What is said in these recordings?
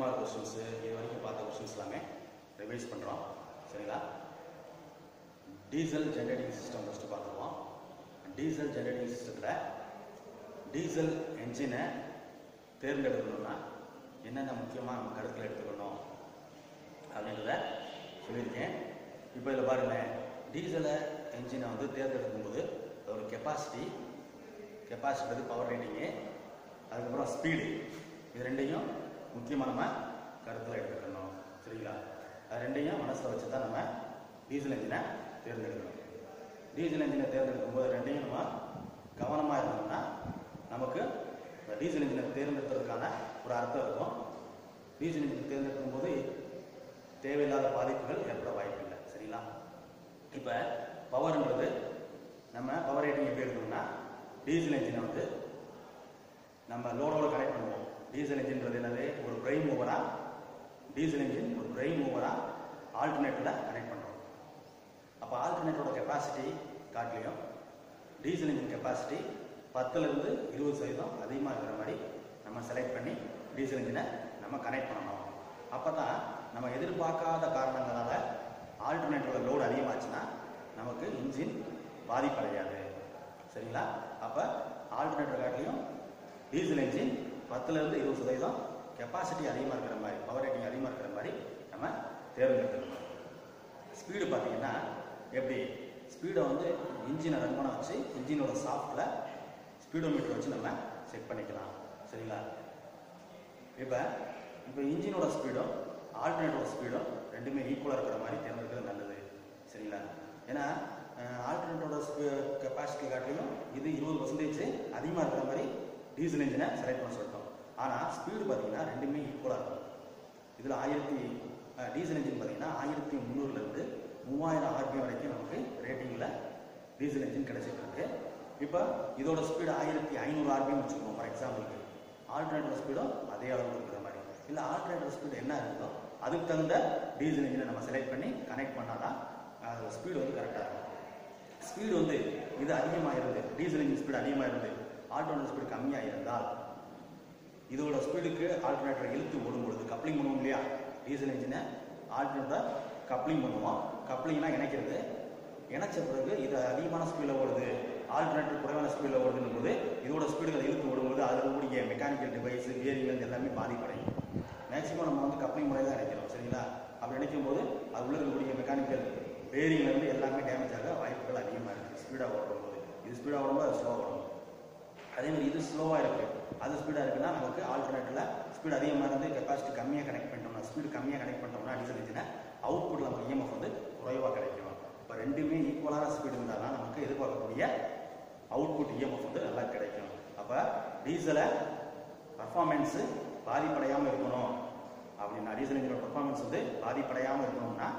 முக்கியமான கொஸ்டின்ஸு இது வரைக்கும் பார்த்த கொஸ்டின்ஸ் எல்லாமே ரிவைஸ் பண்ணுறோம் சரிங்களா டீசல் ஜெனரேட்டிங் சிஸ்டம் ஃபஸ்ட்டு பார்த்துருவோம் டீசல் ஜெனரேட்டிங் சிஸ்டத்தில் டீசல் என்ஜினை தேர்ந்தெடுக்கணும்னா என்னென்ன முக்கியமாக நம்ம கருத்தில் எடுத்துக்கணும் அப்படின்றத சொல்லியிருக்கேன் இப்போ இதில் பாருங்களேன் டீசலை என்ஜினை வந்து தேர்ந்தெடுக்கும் போது ஒரு கெப்பாசிட்டி கெப்பாசிட்டி பவர் ரேட்டிங்கு அதுக்கப்புறம் ஸ்பீடு இது ரெண்டையும் முக்கியமாக நம்ம கருத்தில் எடுத்துக்கணும் சரிங்களா அது ரெண்டையும் மனசில் வச்சு தான் நம்ம டீசல் என்ஜினை தேர்ந்தெடுக்கணும் டீசல் என்ஜினை தேர்ந்தெடுக்கும் போது ரெண்டையும் நம்ம கவனமாக இருந்தோம்னா நமக்கு இந்த டீசல் என்ஜினை தேர்ந்தெடுத்ததுக்கான ஒரு அர்த்தம் இருக்கும் டீசல் என்ஜின் தேர்ந்தெடுக்கும் போது தேவையில்லாத பாதிப்புகள் ஏற்பட வாய்ப்பில்லை சரிங்களா இப்போ பவர்ன்றது நம்ம பவர் ரேட்டிங் எப்படி எடுக்கணும்னா டீசல் என்ஜினை வந்து நம்ம லோடோட கனெக்ட் பண்ணுவோம் டீசல் என்ஜின்றது என்னது ஒரு பிரைம் மூவரா டீசல் என்ஜின் ஒரு பிரைம் மூவரா ஆல்டர்னேட்டில் கனெக்ட் பண்ணுறோம் அப்போ ஆல்டர்னேட்டரோட கெப்பாசிட்டி காட்டிலையும் டீசல் இன்ஜின் கெப்பாசிட்டி பத்துலேருந்து இருபது சதவீதம் அதிகமாக இருக்கிற மாதிரி நம்ம செலக்ட் பண்ணி டீசல் இன்ஜினை நம்ம கனெக்ட் பண்ணணும் அப்போ தான் நம்ம எதிர்பார்க்காத காரணங்களால ஆல்டர்னேட்டரோட லோடு அதிகமாச்சுன்னா நமக்கு இன்ஜின் பாதிப்படையாது சரிங்களா அப்போ ஆல்டர்னேட்டர் காட்டிலையும் டீசல் இன்ஜின் பத்துலேருந்து இருபது சதவீதம் கெப்பாசிட்டி அதிகமாக இருக்கிற மாதிரி பவர் ரேட்டிங் அதிகமாக இருக்கிற மாதிரி நம்ம தேர்ந்தெடுத்துக்கணும் ஸ்பீடு பார்த்தீங்கன்னா எப்படி ஸ்பீடை வந்து இன்ஜினை ரன் பண்ண வச்சு இன்ஜினோட சாஃப்டில் ஸ்பீடோமீட்டர் வச்சு நம்ம செக் பண்ணிக்கலாம் சரிங்களா இப்போ இப்போ இன்ஜினோட ஸ்பீடும் ஆல்டர்னேட்டோட ஸ்பீடும் ரெண்டுமே ஈக்குவலாக இருக்கிற மாதிரி தேர்ந்தெடுக்கிறது நல்லது சரிங்களா ஏன்னா ஆல்டர்னேட்டோட கெப்பாசிட்டி காட்டிலும் இது இருபது பர்சன்டேஜ் அதிகமாக இருக்கிற மாதிரி டீசல் இன்ஜினை செலக்ட் பண்ண சொல்லிட்டோம் ஆனால் ஸ்பீடு பார்த்தீங்கன்னா ரெண்டுமே ஈக்குவலாக இருக்கும் இதில் ஆயிரத்தி டீசல் இன்ஜின் பார்த்தீங்கன்னா ஆயிரத்தி முந்நூறுலேருந்து மூவாயிரம் ஆர்பிஎம் வரைக்கும் நமக்கு ரேட்டிங்கில் டீசல் இன்ஜின் கிடைச்சிட்டு இருக்கு இப்போ இதோட ஸ்பீடு ஆயிரத்தி ஐநூறு ஆர்பிஎம் வச்சுக்கோங்க ஃபார் எக்ஸாம்பிளுக்கு ஆல்டர்னேட்டர் ஸ்பீடும் அதே அளவுக்கு இருக்கிற மாதிரி இல்லை ஆல்டர்னேட்டர் ஸ்பீடு என்ன இருக்குதோ அதுக்கு தகுந்த டீசல் இன்ஜினை நம்ம செலக்ட் பண்ணி கனெக்ட் பண்ணால் தான் அதோட ஸ்பீடு வந்து கரெக்டாக இருக்கும் ஸ்பீடு வந்து இது அதிகமாக இருந்து டீசல் இன்ஜின் ஸ்பீடு அதிகமாக இருந்து ஆல்டர்னேட்டர் ஸ்பீடு கம்மியாக இருந்தால் இதோட ஸ்பீடுக்கு ஆல்டர்னேட்டர் இழுத்து ஓடும் பொழுது கப்ளிங் பண்ணுவோம் இல்லையா டீசல் இன்ஜினை ஆல்டர்னேட்டர் கப்ளிங் பண்ணுவோம் கப்ளிங்னா இணைக்கிறது இணைச்ச பிறகு இது அதிகமான ஸ்பீடில் ஓடுது ஆல்டர்னேட்டர் குறைவான ஸ்பீடில் ஓடுதுன்னு போது இதோட ஸ்பீடுகள் இழுத்து ஓடும்போது அதில் கூடிய மெக்கானிக்கல் டிவைஸ் பியரிங் எல்லாமே பாதிப்படையும் மேக்ஸிமம் நம்ம வந்து கப்ளிங் முறையில் தான் இணைக்கிறோம் சரிங்களா அப்படி இணைக்கும் போது அது உள்ள இருக்கக்கூடிய மெக்கானிக்கல் பேரிங்லேருந்து எல்லாமே டேமேஜ் ஆக வாய்ப்புகள் அதிகமாக இருக்குது ஸ்பீடாக ஓடும்போது இது ஸ்பீடாக ஓடும்போது அது ஸ்லோவாக ஓடும் அதே மாதிரி இது ஸ்லோவாக இருக்கு அது ஸ்பீடாக இருக்குன்னா நமக்கு ஆல்டர்னேட்டில் ஸ்பீடு அதிகமாக இருந்து கெப்பாசிட்டி கம்மியாக கனெக்ட் பண்ணிட்டோம்னா ஸ்பீடு கம்மியாக கனெக்ட் பண்ணிட்டோம்னா டீசல் இன்ஜினை அவுட்புட் நமக்கு இஎம்எஃப் வந்து குறைவாக கிடைக்கும் இப்போ ரெண்டுமே ஈக்குவலான ஸ்பீடு இருந்தால் தான் நமக்கு எதிர்பார்க்கக்கூடிய அவுட்புட் இஎம்எஃப் வந்து நல்லா கிடைக்கும் அப்போ டீசலை பர்ஃபார்மன்ஸு பாதிப்படையாமல் இருக்கணும் அப்படின்னா டீசல் இன்ஜினோட பர்ஃபார்மன்ஸ் வந்து பாதிப்படையாமல் இருக்கணும்னா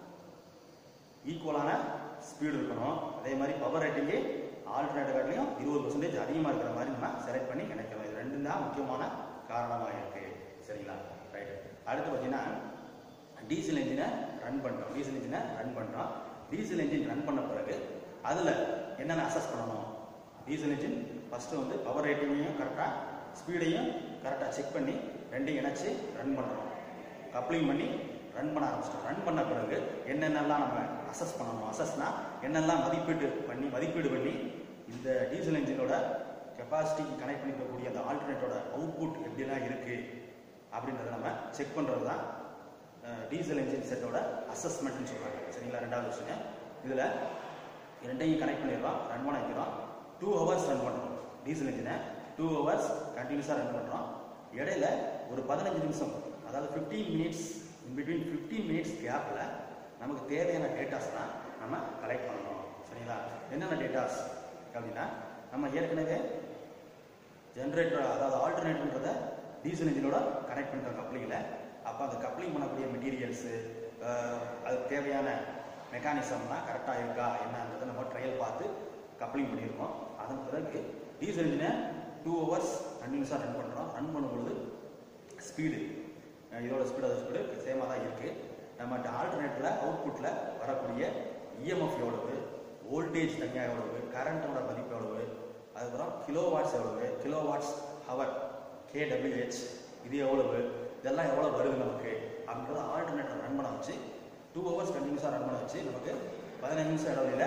ஈக்குவலான ஸ்பீடு இருக்கணும் அதே மாதிரி பவர் ரேட்டிங்கு ஆல்டர்னேட்டிவ் காட்டிலையும் இருபது பர்சன்டேஜ் அதிகமாக இருக்கிற மாதிரி நம்ம செலக்ட் பண்ணி கிடைக்கணும் இது ரெண்டும் தான் முக்கியமான காரணமாக இருக்கு சரிங்களா ரைட் அடுத்து பார்த்தீங்கன்னா டீசல் இன்ஜினை ரன் பண்ணுறோம் டீசல் இன்ஜினை ரன் பண்ணுறோம் டீசல் இன்ஜின் ரன் பண்ண பிறகு அதில் என்னென்ன அசஸ் பண்ணணும் டீசல் இன்ஜின் ஃபஸ்ட்டு வந்து பவர் ரேட்டிங்கையும் கரெக்டாக ஸ்பீடையும் கரெக்டாக செக் பண்ணி ரெண்டையும் இணைச்சி ரன் பண்ணுறோம் கப்ளிங் பண்ணி ரன் பண்ண ஆரம்பிச்சிட்டோம் ரன் பண்ண பிறகு என்னென்னலாம் நம்ம அசஸ் பண்ணணும் அசஸ்னா என்னெல்லாம் மதிப்பீடு பண்ணி மதிப்பீடு பண்ணி இந்த டீசல் இன்ஜினோட கெப்பாசிட்டிக்கு கனெக்ட் பண்ணிக்கக்கூடிய அந்த ஆல்டர்னேட்டோட அவுட்புட் எப்படிலாம் இருக்கு அப்படின்றத நம்ம செக் பண்ணுறது தான் டீசல் இன்ஜின் செட்டோட அசஸ்மெண்ட்னு சொல்கிறாங்க சரிங்களா ரெண்டாவது விஷயம் இதில் ரெண்டையும் கனெக்ட் பண்ணிடுறோம் ரன் பண்ண வைக்கிறோம் டூ ஹவர்ஸ் ரன் பண்ணுறோம் டீசல் இன்ஜினை டூ ஹவர்ஸ் கண்டினியூஸாக ரன் பண்ணுறோம் இடையில ஒரு பதினஞ்சு நிமிஷம் அதாவது fifteen minutes in between fifteen minutes கேப்பில் நமக்கு தேவையான டேட்டாஸ்லாம் நம்ம கலெக்ட் பண்ணணும் சரிங்களா என்னென்ன டேட்டாஸ் அப்படின்னா நம்ம ஏற்கனவே ஜென்ரேட்டர் அதாவது ஆல்டர்னேட்டர்ன்றத டீசல் இன்ஜினோட கனெக்ட் பண்ணுறோம் கப்ளிங்கில் அப்போ அந்த கப்ளிங் பண்ணக்கூடிய மெட்டீரியல்ஸு அதுக்கு தேவையான மெக்கானிசம்லாம் கரெக்டாக இருக்கா என்னன்றதை நம்ம ட்ரையல் பார்த்து கப்ளிங் பண்ணியிருக்கோம் அதன் பிறகு டீசல் இன்ஜினை டூ ஹவர்ஸ் கண்டினியூஸாக ரன் பண்ணுறோம் ரன் பண்ணும்பொழுது ஸ்பீடு இதோட ஸ்பீடு அதோட ஸ்பீடு சேமாக தான் இருக்குது நம்ம ஆல்டர்னேட்டில் அவுட்புட்டில் வரக்கூடிய இஎம்எஃப் எவ்வளவு வோல்டேஜ் தனியாக எவ்வளவு கரண்ட்டோட மதிப்பு எவ்வளவு அதுக்கப்புறம் கிலோ வாட்ஸ் எவ்வளவு கிலோ வாட்ஸ் ஹவர் கேடபிள்யூஹெச் இது எவ்வளவு இதெல்லாம் எவ்வளோ வருது நமக்கு அப்படின்றத ஆல்டர்னேட்டர் ரன் பண்ண வச்சு டூ ஹவர்ஸ் கண்டினியூஸாக ரன் பண்ண வச்சு நமக்கு பதினஞ்சு நிமிஷம் இடைவெளியில்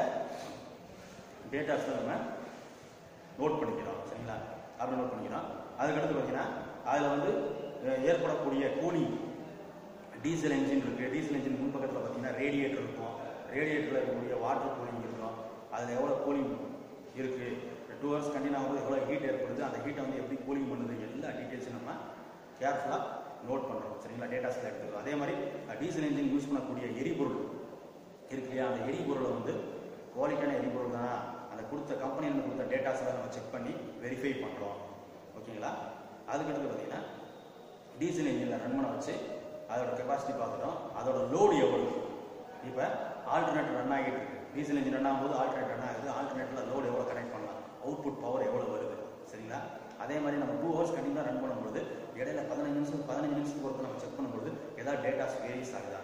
டேட்டாஸை நம்ம நோட் பண்ணிக்கிறோம் சரிங்களா அப்படி நோட் பண்ணிக்கிறோம் அதுக்கடுத்து பார்த்தீங்கன்னா அதில் வந்து அஹ், ஏற்படக்கூடிய கூலிங் டீசல் என்ஜின் இருக்குது டீசல் என்ஜின் முன்பக்கத்தில் பார்த்தீங்கன்னா ரேடியேட்டர் இருக்கும் ரேடியேட்டரில் இருக்கக்கூடிய வாட்டர் கூலிங் இருக்கும் அதில் எவ்வளோ கூலிங் இருக்குது டூ ஹவர்ஸ் கண்டினியூ ஆகும்போது எவ்வளோ ஹீட் ஏற்படுது அந்த ஹீட்டை வந்து எப்படி கூலிங் பண்ணுது எல்லா டீட்டெயில்ஸும் நம்ம கேர்ஃபுல்லாக நோட் பண்ணுறோம் சரிங்களா டேட்டாஸில் எடுத்துக்கிறோம் அதே மாதிரி டீசல் என்ஜின் யூஸ் பண்ணக்கூடிய எரிபொருள் இருக்கு இல்லையா அந்த எரிபொருளை வந்து குவாலிட்டியான எரிபொருள் தானா அந்த கொடுத்த கம்பெனியில் கொடுத்த டேட்டாஸ் எல்லாம் நம்ம செக் பண்ணி வெரிஃபை பண்ணுறோம் ஓகேங்களா அதுக்கடுத்து பார்த்தீங்கன்னா டீசல் இன்ஜினில் ரன் பண்ண வச்சு அதோட கெப்பாசிட்டி பார்த்துட்டோம் அதோட லோடு எவ்வளோ இப்போ ஆல்டர்னேட்டர் ரன் ஆகிட்டு இருக்கு டீசல் இன்ஜின் ரன் ஆகும்போது ஆல்டர்னேட்டர் ரன் ஆகுது ஆல்டர்னேட்டரில் லோடு எவ்வளோ கனெக்ட் பண்ணலாம் அவுட்புட் பவர் எவ்வளோ வருது சரிங்களா அதே மாதிரி நம்ம டூ ஹவர்ஸ் கண்டிப்பாக ரன் பண்ணும்போது இடையில பதினஞ்சு நிமிஷம் பதினஞ்சு நிமிஷத்துக்கு பொறுத்து நம்ம செக் பண்ணும்போது ஏதாவது டேட்டாஸ் வேரியஸ் ஆகுதா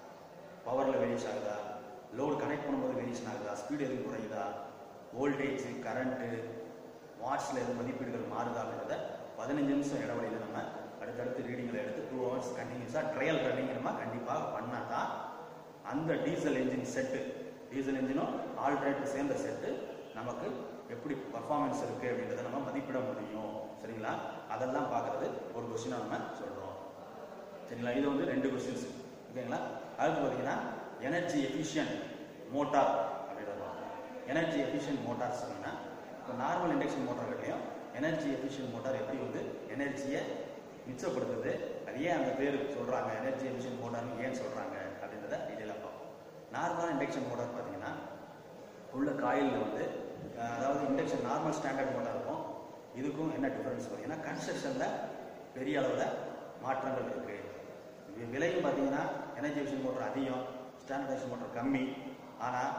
பவரில் வேரியஸ் ஆகுதா லோடு கனெக்ட் பண்ணும்போது வேரியேஷன் ஆகுதா ஸ்பீடு எதுவும் குறையுதா வோல்டேஜ் கரண்ட்டு வாட்ஸில் எதுவும் மதிப்பீடுகள் மாறுதா அப்படின்றத பதினஞ்சு நிமிஷம் இடைவெளியில் நம்ம அடுத்தடுத்து ரீடிங்கில் எடுத்து டூ ஹவர்ஸ் கண்டினியூஸாக ட்ரையல் ரன்னிங் நம்ம கண்டிப்பாக பண்ணால் தான் அந்த டீசல் என்ஜின் செட்டு டீசல் என்ஜினும் ஆல்டர்னேட்டர் சேர்ந்த செட்டு நமக்கு எப்படி பர்ஃபார்மன்ஸ் இருக்குது அப்படின்றத நம்ம மதிப்பிட முடியும் சரிங்களா அதெல்லாம் பார்க்குறது ஒரு கொஸ்டினாக நம்ம சொல்கிறோம் சரிங்களா இது வந்து ரெண்டு கொஸ்டின்ஸ் ஓகேங்களா அடுத்து பார்த்தீங்கன்னா எனர்ஜி எஃபிஷியன்ட் மோட்டார் அப்படின்றது எனர்ஜி எஃபிஷியன்ட் மோட்டார்ஸ் அப்படின்னா இப்போ நார்மல் இண்டக்ஷன் மோட்டார்கள்லையும் எனர்ஜி எஃபிஷியன்ட் மோட்டார் எப்படி வந்து எனர்ஜியை மிச்சப்படுத்துது அது ஏன் அந்த பேர் சொல்கிறாங்க எனர்ஜி எஃபிஷியன்ட் மோட்டார்னு ஏன் சொல்கிறாங்க அப்படின்றத டீட்டெயிலாக பார்ப்போம் நார்மலான இண்டக்ஷன் மோட்டார் பார்த்தீங்கன்னா உள்ள காயிலில் வந்து அஹ், அதாவது இண்டக்ஷன் நார்மல் ஸ்டாண்டர்ட் மோட்டார் இருக்கும் இதுக்கும் என்ன டிஃபரன்ஸ் பார்த்தீங்கன்னா கன்ஸ்ட்ரக்ஷனில் பெரிய அளவில் மாற்றங்கள் இருக்குது விலையும் பார்த்தீங்கன்னா எனர்ஜி எஃபிஷியன்ட் மோட்டார் அதிகம் ஸ்டாண்டர்டைசேஷன் மோட்டார் கம்மி ஆனால்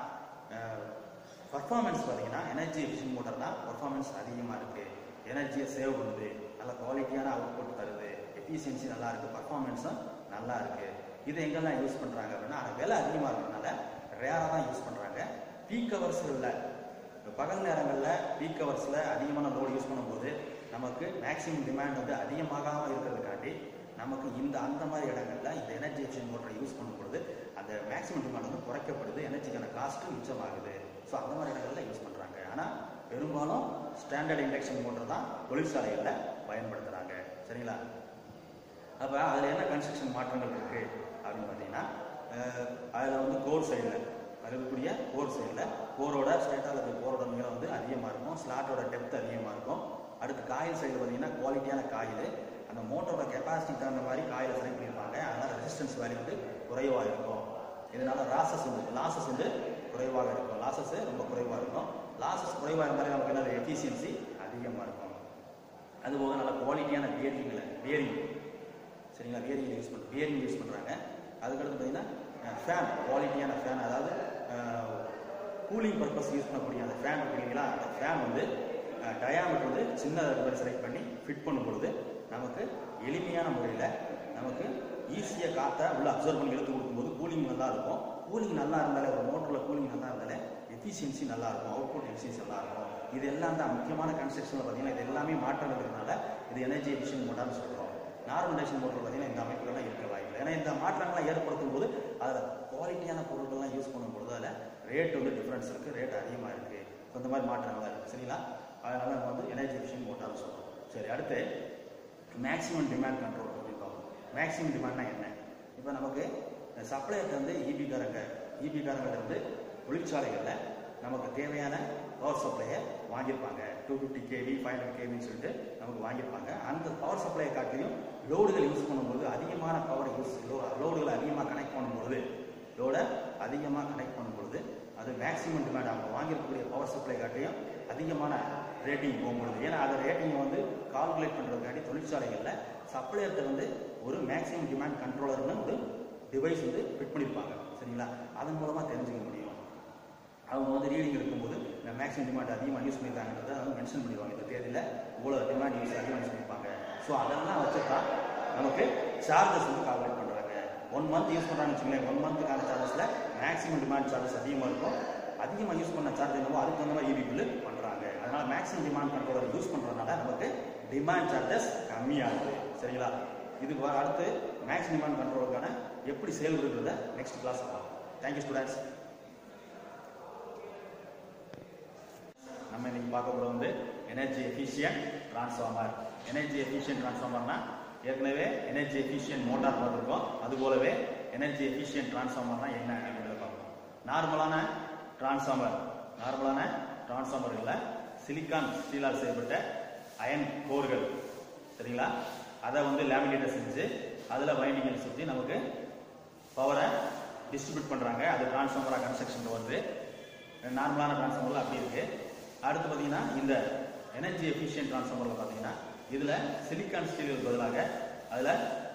பர்ஃபார்மன்ஸ் பார்த்தீங்கன்னா எனர்ஜி எஃபிஷியன்ட் மோட்டார் தான் பர்ஃபார்மன்ஸ் அதிகமாக இருக்குது எனர்ஜியை சேவ் பண்ணுது நல்ல குவாலிட்டியான அவுட்புட் தருது எஃபிஷியன்சி நல்லா இருக்குது பர்ஃபார்மன்ஸும் நல்லா இருக்குது இது எங்கெல்லாம் யூஸ் பண்ணுறாங்க அப்படின்னா அது விலை அதிகமாக இருக்கிறதுனால ரேராக தான் யூஸ் பண்ணுறாங்க பீக் ஹவர்ஸ்களில் இப்போ பகல் நேரங்களில் பீக் ஹவர்ஸில் அதிகமான லோடு யூஸ் பண்ணும்போது நமக்கு மேக்ஸிமம் டிமாண்ட் வந்து அதிகமாகாமல் இருக்கிறதுக்காண்டி நமக்கு இந்த அந்த மாதிரி இடங்கள்ல இந்த எனர்ஜி எஃபிஷியன்ட் மோட்டரை யூஸ் பண்ணும்பொழுது அந்த மேக்ஸிமம் டிமாண்ட் வந்து குறைக்கப்படுது எனர்ஜிக்கான காஸ்ட்டு மிச்சமாகுது ஸோ அந்த மாதிரி இடங்கள்ல யூஸ் பண்ணுறாங்க ஆனால் பெரும்பாலும் ஸ்டாண்டர்ட் இண்டக்ஷன் மோட்டர் தான் தொழிற்சாலைகளில் பயன்படுத்துகிறாங்க சரிங்களா அப்போ அதில் என்ன கன்ஸ்ட்ரக்ஷன் மாற்றங்கள் இருக்குது அப்படின்னு பார்த்தீங்கன்னா அதில் வந்து கோர் சைடில் இருக்கக்கூடிய கோர் சைடில் கோரோட ஸ்ட்ரெயிட்டாக இருக்க கோரோட நீளம் வந்து அதிகமாக இருக்கும் ஸ்லாட்டோட டெப்த் அதிகமாக இருக்கும் அடுத்து காயில் சைடு பார்த்தீங்கன்னா குவாலிட்டியான காயில் அந்த மோட்டரோட கெப்பாசிட்டி தகுந்த மாதிரி காயில் செலக்ட் பண்ணியிருப்பாங்க அதனால் ரெசிஸ்டன்ஸ் வேல்யூ வந்து குறைவாக இருக்கும் இதனால லாசஸ் வந்து லாசஸ் வந்து குறைவாக இருக்கும் லாசஸ் ரொம்ப குறைவாக இருக்கும் லாசஸ் குறைவாக இருந்தாலே நமக்கு என்ன எஃபிஷியன்சி அதிகமாக இருக்கும் அதுபோக நல்ல குவாலிட்டியான பியரிங்கில் பியரிங் சரிங்களா பியரிங் யூஸ் பண்ணுற பியரிங் யூஸ் பண்ணுறாங்க அதுக்கடுத்து பார்த்தீங்கன்னா ஃபேன் குவாலிட்டியான ஃபேன் அதாவது கூலிங் பர்பஸ் யூஸ் பண்ணக்கூடிய அந்த ஃபேன் இருக்குங்களா அந்த ஃபேன் வந்து டயாமீட்டர் வந்து சின்னதாக செலக்ட் பண்ணி ஃபிட் பண்ணும் பொழுது நமக்கு எளிமையான முறையில் நமக்கு ஈஸியாக காற்றை உள்ள அப்சர்வ் பண்ணி எடுத்து கொடுக்கும்போது கூலிங் நல்லா இருக்கும் கூலிங் நல்லா இருந்தாலே ஒரு மோட்டரில் கூலிங் நல்லா இருந்தாலே எஃபிஷியன்சி நல்லா இருக்கும் அவுட்புட் எஃபிஷியன்சி நல்லா இருக்கும் இது எல்லாம் தான் முக்கியமான கன்ஸ்ட்ரக்ஷனில் பார்த்தீங்கன்னா இது எல்லாமே மாற்றம் இருக்கிறதுனால இது எனர்ஜி எஃபிஷியன்ட் மோட்டார்னு சொல்கிறோம் நார்மல் இண்டக்ஷன் மோட்டர் பார்த்தீங்கன்னா இந்த அமைப்புகள்லாம் இருக்க வாய்ப்பு ஏன்னா இந்த மாற்றங்கள்லாம் ஏற்படுத்தும் போது அதில் குவாலிட்டியான பொருட்கள்லாம் யூஸ் பண்ணும்போது அதில் ரேட் வந்து டிஃப்ரென்ஸ் இருக்குது ரேட் அதிகமாக இருக்குது ஸோ இந்த மாதிரி மாற்றங்கள்லாம் இருக்குது சரிங்களா அதனால நம்ம வந்து எனர்ஜி எஃபிஷியன்ட் மோட்டார்னு சொல்கிறோம் சரி அடுத்து மேக்ஸிமம் டிமாண்ட் கண்ட்ரோல் அப்படின்னு பார்ப்போம் மேக்ஸிமம் டிமாண்ட்னா என்ன இப்போ நமக்கு சப்ளையர்கிட்ட வந்து இபி காரங்க இபி காரங்கிட்ட இருந்து தொழிற்சாலைகளில் நமக்கு தேவையான பவர் சப்ளையை வாங்கியிருப்பாங்க two fifty KV five hundred கேவின்னு சொல்லிட்டு நமக்கு வாங்கியிருப்பாங்க அந்த பவர் சப்ளையை காட்டிலும் லோடுகள் யூஸ் பண்ணும்போது அதிகமான பவர் யூஸ் லோடுகளை அதிகமாக கனெக்ட் பண்ணும்பொழுது லோடை அதிகமாக கனெக்ட் பண்ணும்பொழுது அது மேக்ஸிமம் டிமாண்ட் அவங்க வாங்கியிருக்கக்கூடிய பவர் சப்ளை காட்டியும் அதிகமான ரேட்டிங் போகும்பொழுது ஏன்னா அதை ரேட்டிங் வந்து கால்குலேட் பண்ணுறதுக்காண்டி தொழிற்சாலைகளில் சப்ளையர்கிட்ட வந்து ஒரு மேக்ஸிமம் டிமாண்ட் கண்ட்ரோலர்னு ஒரு டிவைஸ் வந்து ஃபிட் பண்ணியிருப்பாங்க சரிங்களா அதன் மூலமாக தெரிஞ்சுக்க முடியும் அவங்க வந்து ரீடிங் எடுக்கும்போது இந்த மேக்ஸிமம் டிமாண்ட் அதிகமாக யூஸ் பண்ணியிருக்காங்கன்றதை வந்து மென்ஷன் பண்ணிடுவாங்க இந்த தேதியில் இவ்வளோ டிமாண்ட் யூஸ் அதிகமாக யூஸ் பண்ணியிருப்பாங்க ஸோ அதெல்லாம் வச்சுட்டா நமக்கு சார்ஜஸ் வந்து கால்குலேட் பண்ணுறாங்க ஒன் மந்த் யூஸ் பண்ணுறாங்கன்னு வச்சுக்கோங்களேன் ஒன் மந்த்துக்கான சார்ஜஸில் மேக்ஸிமம் டிமாண்ட் சார்ஜஸ் அதிகமாக இருக்கும் அதிகமாக யூஸ் பண்ண சார்ஜ் என்னவோ அதுக்கு தகுந்த மாதிரி இபி பில்லு பண்ணுறாங்க அதனால் மேக்ஸிமம் டிமாண்ட் கண்ட்ரோலர் யூஸ் பண்ணுறதுனால நமக்கு டிமாண்ட் சார்ஜஸ் கம்மியாகுது சரிங்களா இதுக்கு வர அடுத்து மேக்ஸ் டிமாண்ட் கண்ட்ரோலுக்கான எப்படி செயல்படுகிறத நெக்ஸ்ட் கிளாஸ் பார்க்கலாம் தேங்க்யூ ஸ்டூடெண்ட்ஸ் நம்ம இன்னைக்கு பார்க்க போகிறது வந்து energy efficient transformer energy efficient டிரான்ஸ்ஃபார்மர்னா ஏற்கனவே எனர்ஜி எஃபிஷியன்ட் மோட்டார் பார்த்துருக்கோம் அது போலவே எனர்ஜி எஃபிஷியன்ட் டிரான்ஸ்ஃபார்மர்னா என்ன அப்படின்றத பார்ப்போம் நார்மலான டிரான்ஸ்ஃபார்மர் நார்மலான டிரான்ஸ்ஃபார்மர்களில் சிலிக்கான் ஸ்டீலால் செய்யப்பட்ட அயன் கோர்கள் சரிங்களா அதை வந்து லேமினேட்டர் செஞ்சு அதில் வைண்டிங்கை சுற்றி நமக்கு பவரை டிஸ்ட்ரிபியூட் பண்ணுறாங்க அது டிரான்ஸ்ஃபார்மராக கன்ஸ்ட்ரக்ஷன் வருது நார்மலான டிரான்ஸ்ஃபார்மரில் அப்படி இருக்கு அடுத்து பார்த்தீங்கன்னா இந்த எனர்ஜி எஃபிஷியன்ட் டிரான்ஸ்ஃபார்மரில் பார்த்தீங்கன்னா இதில் சிலிக்கான் ஸ்டீலுக்கு பதிலாக அதில்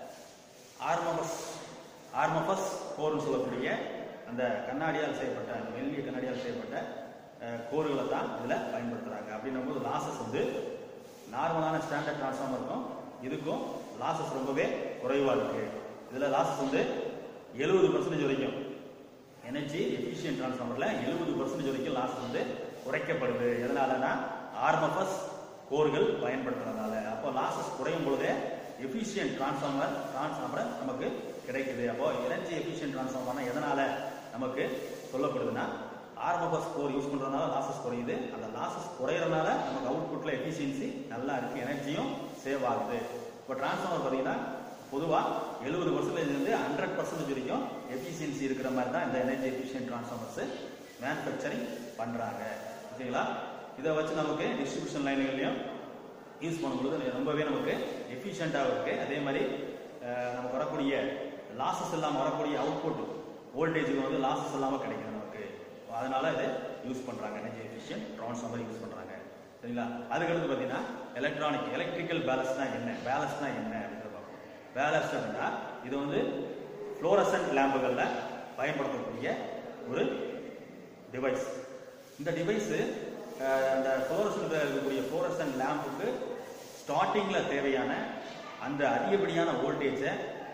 ஆர்மபஸ் ஆர்மபஸ் கோர்னு சொல்லக்கூடிய அந்த கண்ணாடியால் செய்யப்பட்ட அந்த மெல்லிய கண்ணாடியால் செய்யப்பட்ட அஹ், கோர்களை தான் இதில் பயன்படுத்துகிறாங்க அப்படின்னும் போது லாசஸ் வந்து நார்மலான ஸ்டாண்டர்ட் டிரான்ஸ்ஃபார்மருக்கும் இதுக்கும் லாசஸ் ரொம்பவே குறைவாக இருக்கு இதில் லாசஸ் வந்து எழுபது பர்சன்டேஜ் வரைக்கும் எனர்ஜி எஃபிஷியன்ட் டிரான்ஸ்ஃபார்மரில் எழுபது பர்சன்டேஜ் வரைக்கும் லாஸ் வந்து குறைக்கப்படுது எதனாலனா ஆர்மஃபஸ் கோர்கள் பயன்படுத்துறதுனால அப்போ லாசஸ் குறையும் பொழுதே எஃபிஷியன்ட் டிரான்ஸ்ஃபார்மர் டிரான்ஸ்ஃபார்மர் நமக்கு கிடைக்குது அப்போ எனர்ஜி எஃபிஷியன்ட் டிரான்ஸ்ஃபார்மர்னா எதனால நமக்கு சொல்லப்படுதுன்னா ஆர்மஃபஸ் கோர் யூஸ் பண்றதுனால லாசஸ் குறையுது அந்த லாசஸ் குறையறதுனால நமக்கு அவுட்புட்ல எஃபிஷியன்சி நல்லா இருக்கு எனர்ஜியும் சேவ் ஆகுது இப்போ டிரான்ஸ்ஃபார்மர் பார்த்தீங்கன்னா பொதுவா எழுபது பர்சன்டேஜ் இருந்து ஹண்ட்ரட் பர்சன்டேஜ் வரைக்கும் எஃபிஷியன்சி இருக்கிற மாதிரி தான் இந்த எனர்ஜி எஃபிஷியன்ட் டிரான்ஸ்ஃபார்மர்ஸ் மேனுஃபேக்சரிங் பண்றாங்க ஓகேங்களா இதை வச்சு நமக்கு டிஸ்ட்ரிபியூஷன் லைன்கள்லையும் யூஸ் பண்ணும்போது ரொம்பவே நமக்கு எஃபிஷியண்டாக இருக்கு அதே மாதிரி அஹ், நமக்கு வரக்கூடிய லாசஸ் இல்லாமல் வரக்கூடிய அவுட்புட் வோல்டேஜுக்கு வந்து லாசஸ் இல்லாமல் கிடைக்குது நமக்கு அதனால இதை யூஸ் பண்றாங்க எனர்ஜி எஃபிஷியன்ட் டிரான்ஸ்ஃபார்மர் யூஸ் பண்றாங்க சரிங்களா அதுக்கடுத்து பார்த்தீங்கன்னா எலக்ட்ரானிக் எலக்ட்ரிக்கல் பேலன்ஸ்னா என்ன பேலன்ஸ்னா என்ன அப்படின்றத பார்ப்போம் பேலன்ஸ் அப்படின்னா இது வந்து ஃப்ளோரசன்ட் லேம்புகளில் பயன்படுத்தக்கூடிய ஒரு டிவைஸ் இந்த டிவைஸ் அந்த ஃப்ளோரசன்ட் இருக்கக்கூடிய ஃப்ளோரசன்ட் லேம்புக்கு ஸ்டார்டிங்ல தேவையான அந்த அதிகப்படியான வோல்டேஜை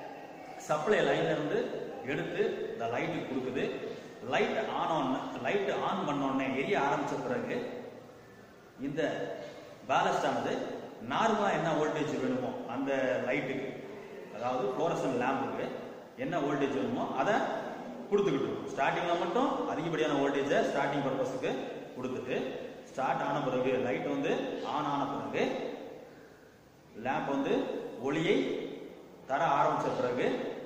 சப்ளை லைன்ல இருந்து எடுத்து இந்த லைட்டுக்கு கொடுக்குது light on on light on பண்ண உடனே எரிய ஆரம்பிச்ச பிறகு இந்த பேலஸ்ட் ஆனது நார்மலா என்ன வோல்டேஜ் வேணுமோ அந்த லைட்டுக்கு அதாவது ஃப்ளோரசன் லேம்புக்கு என்ன வோல்டேஜ் வேணுமோ அதை கொடுத்துக்கிட்டு இருக்கும் ஸ்டார்டிங்ல மட்டும் அதிகப்படியான வோல்டேஜை ஸ்டார்டிங் பர்பஸுக்கு கொடுத்துட்டு ஸ்டார்ட் ஆன பிறகு லைட் வந்து ஆன் ஆன பிறகு லேம்ப் வந்து ஒளியை தர ஆரம்பிச்ச பிறகு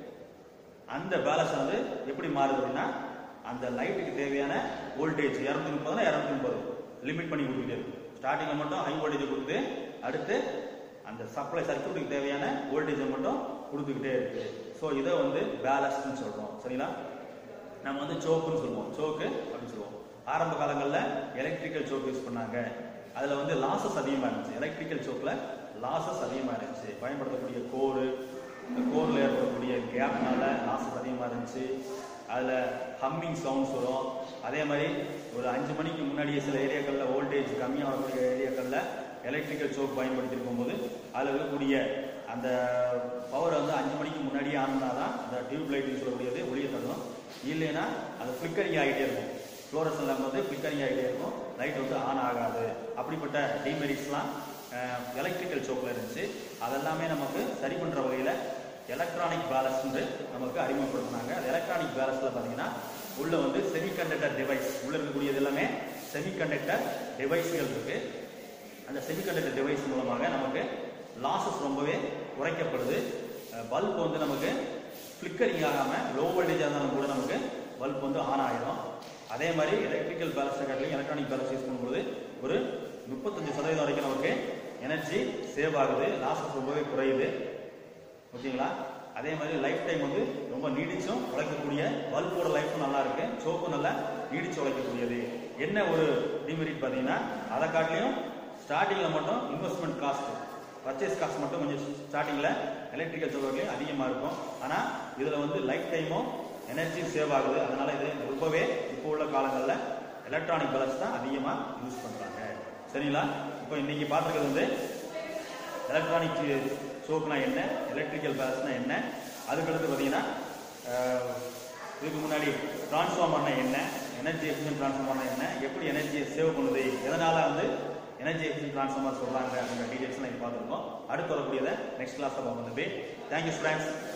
அந்த பேலன்ஸ் வந்து எப்படி மாறுது அப்படின்னா அந்த லைட்டுக்கு தேவையான வோல்டேஜ் இரநூத்தி முப்பதுனா இரநூத்தி முப்பது லிமிட் பண்ணி கொடுத்துட்டே இருக்கும் ஸ்டார்டிங்ல மட்டும் ஹை வோல்டேஜ் கொடுத்து அடுத்து அந்த சப்ளை சர்க்யூட்டுக்கு தேவையான வோல்டேஜை மட்டும் கொடுத்துக்கிட்டே இருக்கு ஸோ இதை வந்து பேலன்ஸ்னு சொல்றோம் சரிங்களா நம்ம வந்து சோக்குன்னு சொல்லுவோம் சோக்கு அப்படின்னு சொல்லுவோம் ஆரம்ப காலங்களில் எலக்ட்ரிக்கல் சோக் யூஸ் பண்ணாங்க அதில் வந்து லாசஸ் அதிகமாக இருந்துச்சு எலக்ட்ரிக்கல் சோக்கில் லாசஸ் அதிகமாக இருந்துச்சு பயன்படுத்தக்கூடிய கோரு இந்த கோரில் ஏற்படக்கூடிய கேப்னால லாசஸ் அதிகமாக இருந்துச்சு அதில் ஹம்மிங் சவுண்ட்ஸ் வரும் அதே மாதிரி ஒரு அஞ்சு மணிக்கு முன்னாடியே சில ஏரியாக்களில் வோல்டேஜ் கம்மியாக வரக்கூடிய ஏரியாக்களில் எலக்ட்ரிக்கல் சோக் பயன்படுத்தி இருக்கும்போது அதில் இருக்கக்கூடிய அந்த பவர் வந்து அஞ்சு மணிக்கு முன்னாடியே ஆனா தான் அந்த டியூப் லைட்னு சொல்லக்கூடியது ஒளியை தரும் இல்லைன்னா அது ஃப்ளிக்கரிங் ஆகிட்டே இருக்கும் ஃப்ளோரசன் லேம்ப் வந்து ஃப்ளிக்கரிங் ஆகிட்டே இருக்கும் லைட் வந்து ஆன் ஆகாது அப்படிப்பட்ட டிமெரிட்ஸ்லாம் எலக்ட்ரிக்கல் சோக்கில் இருந்துச்சு அதெல்லாமே நமக்கு சரி பண்ணுற வகையில் எலக்ட்ரானிக் பேலன்ஸ் நமக்கு அறிமுகப்படுத்தினாங்க அது எலக்ட்ரானிக் பேலன்ஸில் பார்த்தீங்கன்னா உள்ள வந்து செமிகண்டக்டர் டிவைஸ் உள்ள இருக்கக்கூடியது எல்லாமே செமிகண்டக்டர் டிவைஸ்கள் இருக்கு அந்த செமிகண்டக்டர் டிவைஸ் மூலமாக நமக்கு லாசஸ் ரொம்பவே குறைக்கப்படுது பல்ப் வந்து நமக்கு ஃப்ளிக்கரிங் ஆகாமல் லோ வோல்டேஜாக இருந்தாலும் கூட நமக்கு பல்ப் வந்து ஆன் ஆகிடும் அதே மாதிரி எலக்ட்ரிக்கல் பேலன்ஸ் காட்டிலும் எலக்ட்ரானிக் பேலன்ஸ் யூஸ் பண்ணும்போது ஒரு முப்பத்தஞ்சு சதவீதம் வரைக்கும் நமக்கு எனர்ஜி சேவ் ஆகுது லாசஸ் ரொம்பவே குறையுது ஓகேங்களா அதே மாதிரி லைஃப் டைம் வந்து ரொம்ப நீடிச்சும் உழைக்கக்கூடிய பல்போட லைஃப்பும் நல்லா இருக்கு சோப்பும் நல்லா நீடிச்சு உழைக்கக்கூடியது என்ன ஒரு டிமெரிட் பார்த்தீங்கன்னா அதை காட்டிலையும் ஸ்டார்டிங்கில் மட்டும் இன்வெஸ்ட்மெண்ட் காஸ்ட் பர்ச்சேஸ் காஸ்ட் மட்டும் கொஞ்சம் ஸ்டார்டிங்கில் எலக்ட்ரிக்கல் சோக்கர்லேயும் அதிகமாக இருக்கும் ஆனால் இதில் வந்து லைஃப் டைமும் எனர்ஜி சேவ் ஆகுது அதனால இது ரொம்பவே இப்போ உள்ள காலங்களில் எலக்ட்ரானிக் பேலன்ஸ் தான் அதிகமாக யூஸ் பண்ணுறாங்க சரிங்களா இப்போ இன்னைக்கு பார்த்துருக்கிறது வந்து எலக்ட்ரானிக் சோக்னா என்ன எலக்ட்ரிக்கல் பேலன்ஸ்னா என்ன அதுக்கடுத்து பார்த்தீங்கன்னா அஹ், இதுக்கு முன்னாடி டிரான்ஸ்ஃபார்மர்னா என்ன எனர்ஜி எஃபிஷியன்ட் டிரான்ஸ்ஃபார்மர்னா என்ன எப்படி எனர்ஜியை சேவ் பண்ணுது எதனால வந்து எனர்ஜி எஃபிஷியன்ட் ட்ரான்ஸ்ஃபார்மர் சொல்றாங்க அப்படின்ற டீடைல்ஸ் எல்லாம் பார்த்துருக்கோம் அடுத்து வரக்கூடியதை நெக்ஸ்ட் கிளாஸ்ல பார்ப்போம் தம்பி தேங்க்யூ ஸ்டூடெண்ட்ஸ்